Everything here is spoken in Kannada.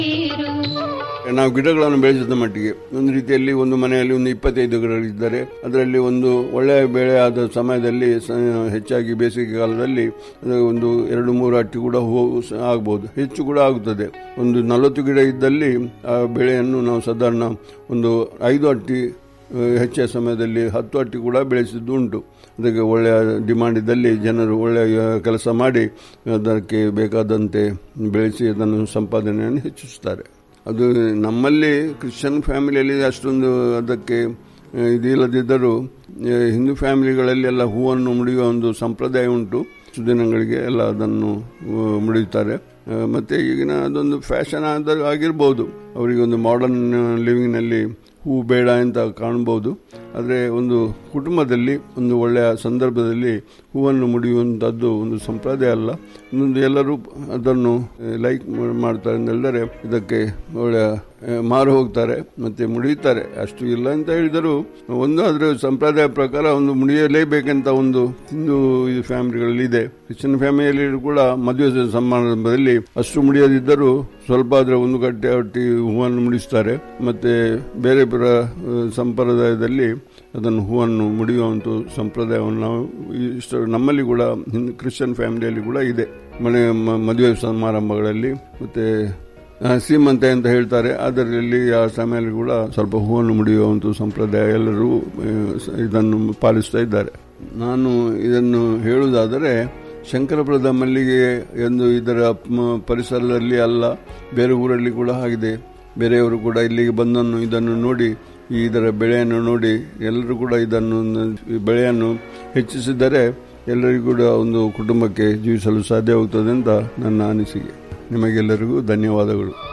ನಾವು ಗಿಡಗಳನ್ನು ಬೆಳೆಸಿದ ಮಟ್ಟಿಗೆ ಒಂದು ರೀತಿಯಲ್ಲಿ ಒಂದು ಮನೆಯಲ್ಲಿ ಒಂದು ಇಪ್ಪತ್ತೈದು ಗಿಡಗಳಿದ್ದರೆ ಅದರಲ್ಲಿ ಒಂದು ಒಳ್ಳೆಯ ಬೆಳೆ ಆದ ಸಮಯದಲ್ಲಿ ಸ- ಹೆಚ್ಚಾಗಿ ಬೇಸಿಗೆ ಕಾಲದಲ್ಲಿ ಅದು ಒಂದು ಎರಡು ಮೂರು ಅಟ್ಟಿ ಕೂಡ ಹೂ ಸ- ಆಗ್ಬೋದು ಹೆಚ್ಚು ಕೂಡ ಆಗುತ್ತದೆ ಒಂದು ನಲವತ್ತು ಗಿಡ ಇದ್ದಲ್ಲಿ ಆ ಬೆಳೆಯನ್ನು ನಾವು ಸಾಧಾರಣ ಒಂದು ಐದು ಅಟ್ಟಿ ಆ, ಹೆಚ್ಚಿನ ಸಮಯದಲ್ಲಿ ಹತ್ತು ಅಟ್ಟಿ ಕೂಡ ಬೆಳೆಸಿದ್ದು ಉಂಟು ಅದಕ್ಕೆ ಒಳ್ಳೆಯ ಡಿಮಾಂಡ್ ಇದ್ದಲ್ಲಿ ಜನರು ಒಳ್ಳೆಯ ಕೆಲಸ ಮಾಡಿ ಅದಕ್ಕೆ ಬೇಕಾದಂತೆ ಬೆಳೆಸಿ ಅದನ್ನು ಸಂಪಾದನೆಯನ್ನು ಹೆಚ್ಚಿಸುತ್ತಾರೆ ಅದು ನಮ್ಮಲ್ಲಿ ಕ್ರಿಶ್ಚಿಯನ್ ಫ್ಯಾಮಿಲಿಯಲ್ಲಿ ಅಷ್ಟೊಂದು ಅದಕ್ಕೆ ಆ, ಇದಿಲ್ಲದಿದ್ದರೂ ಆ, ಹಿಂದೂ ಫ್ಯಾಮಿಲಿಗಳಲ್ಲಿ ಎಲ್ಲ ಹೂವನ್ನು ಮುಡಿಯುವ ಒಂದು ಸಂಪ್ರದಾಯ ಉಂಟು ಸುದಿನಗಳಿಗೆ ಎಲ್ಲ ಅದನ್ನು ಆ, ಮುಡಿಯುತ್ತಾರೆ ಆ, ಮತ್ತೆ ಈಗಿನ ಅದೊಂದು ಫ್ಯಾಷನ್ ಆದ ಆಗಿರ್ಬೋದು ಅವರಿಗೆ ಒಂದು ಮಾಡರ್ನ್ ಲಿವಿಂಗ್ನಲ್ಲಿ ಹೂ ಬೇಡ ಅಂತ ಕಾಣ್ಬೋದು ಆದರೆ ಒಂದು ಕುಟುಂಬದಲ್ಲಿ ಒಂದು ಒಳ್ಳೆಯ ಸಂದರ್ಭದಲ್ಲಿ ಹೂವನ್ನು ಮುಡಿಯುವಂಥದ್ದು ಒಂದು ಸಂಪ್ರದಾಯ ಅಲ್ಲ ಇನ್ನೊಂದು ಎಲ್ಲರೂ ಅದನ್ನು ಲೈಕ್ ಮಾಡ್ತಾರೆ ಅಂತ ಹೇಳಿದರೆ ಇದಕ್ಕೆ ಒಳ್ಳೆಯ ಆ, ಮಾರು ಹೋಗ್ತಾರೆ ಮತ್ತೆ ಮುಡಿಯುತ್ತಾರೆ ಅಷ್ಟು ಇಲ್ಲ ಅಂತ ಹೇಳಿದರೂ ಒಂದು ಅದರ ಸಂಪ್ರದಾಯ ಪ್ರಕಾರ ಒಂದು ಮುಡಿಯಲೇಬೇಕಂತ ಒಂದು ಹಿಂದೂ ಇದು ಫ್ಯಾಮಿಲಿಗಳಲ್ಲಿ ಇದೆ ಕ್ರಿಶ್ಚಿಯನ್ ಫ್ಯಾಮಿಲಿಯಲ್ಲಿ ಕೂಡ ಮದುವೆ ಸಮಾರಂಭದಲ್ಲಿ ಅಷ್ಟು ಮುಡಿಯದಿದ್ದರೂ ಸ್ವಲ್ಪ ಆದರೆ ಒಂದು ಗಂಟೆ ಒಟ್ಟಿ ಹೂವನ್ನು ಮುಡಿಸ್ತಾರೆ ಮತ್ತೆ ಬೇರೆ ಬೇರೆ ಆ, ಸಂಪ್ರದಾಯದಲ್ಲಿ ಅದನ್ನು ಹೂವನ್ನು ಮುಡಿಯುವಂಥ ಸಂಪ್ರದಾಯವನ್ನು ನಾವು ಇಷ್ಟ ನಮ್ಮಲ್ಲಿ ಕೂಡ ಹಿಂದ್- ಕ್ರಿಶ್ಚಿಯನ್ ಫ್ಯಾಮಿಲಿಯಲ್ಲಿ ಕೂಡ ಇದೆ ಮನೆ ಮ- ಮದುವೆ ಸಮಾರಂಭಗಳಲ್ಲಿ ಮತ್ತೆ ಆ, ಸೀಮಂತೆ ಅಂತ ಹೇಳ್ತಾರೆ ಅದರಲ್ಲಿ ಆ ಸಮಯದಲ್ಲಿ ಕೂಡ ಸ್ವಲ್ಪ ಹೂವನ್ನು ಮುಡಿಯುವಂಥ ಸಂಪ್ರದಾಯ ಎಲ್ಲರೂ ಆ, ಸ- ಇದನ್ನು ಪಾಲಿಸ್ತಾ ಇದ್ದಾರೆ ನಾನು ಇದನ್ನು ಹೇಳುವುದಾದರೆ ಶಂಕರಪುರದ ಮಲ್ಲಿಗೆ ಎಂದು ಇದರ ಮ- ಪರಿಸರದಲ್ಲಿ ಅಲ್ಲ ಬೇರೆ ಊರಲ್ಲಿ ಕೂಡ ಆಗಿದೆ ಬೇರೆಯವರು ಕೂಡ ಇಲ್ಲಿಗೆ ಬಂದನ್ನು ಇದನ್ನು ನೋಡಿ ಈ ಇದರ ಬೆಳೆಯನ್ನು ನೋಡಿ ಎಲ್ಲರೂ ಕೂಡ ಇದನ್ನು ನ- ಈ ಬೆಳೆಯನ್ನು ಹೆಚ್ಚಿಸಿದರೆ ಎಲ್ಲರಿಗೂ ಕೂಡ ಒಂದು ಕುಟುಂಬಕ್ಕೆ ಜೀವಿಸಲು ಸಾಧ್ಯವಾಗುತ್ತದೆ ಅಂತ ನನ್ನ ಅನಿಸಿಕೆ ನಿಮಗೆಲ್ಲರಿಗೂ ಧನ್ಯವಾದಗಳು